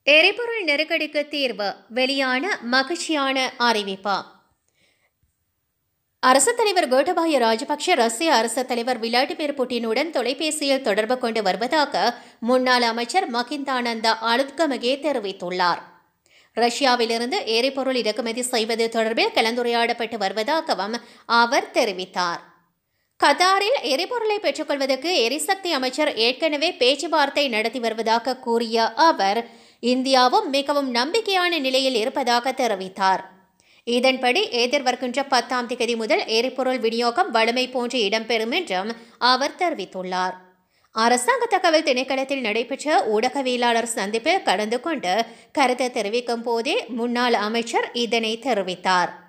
எரிபொருள் நெருக்கடிக்கு தீர்வு வெளியான மகிழ்ச்சியான அறிவிப்பு அரசு தலைவர் கோட்டபாய ராஜபக்ஷ ரஷ்ய அரசு தலைவர் விளாடிமிர் புட்டினுடன் தொலைபேசியில் தொடர்பு கொண்டு வருவதாக முன்னாள் அமைச்சர் மகிந்தானந்தா அலுத்கமகே தெரிவித்துள்ளார் ரஷ்யாவிலிருந்து எரிபொருள் இறக்குமதி செய்வது தொடர்பில் கலந்துரையாடப்பட்டு வருவதாகவும் அவர் தெரிவித்தார் கத்தாரில் எரிபொருளை பெற்றுக்கொள்வதற்கு எரிசக்தி அமைச்சர் ஏற்கனவே பேச்சுவார்த்தை நடத்தி வருவதாக கூறிய அவர் இந்தியாவும் மிகவும் நம்பிக்கையான நிலையில் இருப்பதாக தெரிவித்தார் இதன்படி எதிர்வருகின்ற பத்தாம் தேதி முதல் எரிபொருள் விநியோகம் வலிமை போன்று இடம்பெறும் என்றும் அவர் தெரிவித்துள்ளார் அரசாங்க தகவல் திணைக்களத்தில் நடைபெற்ற ஊடகவியலாளர் சந்திப்பில் கலந்து கொண்டு கருத்து தெரிவிக்கும் போதே முன்னாள் அமைச்சர் இதனை தெரிவித்தார்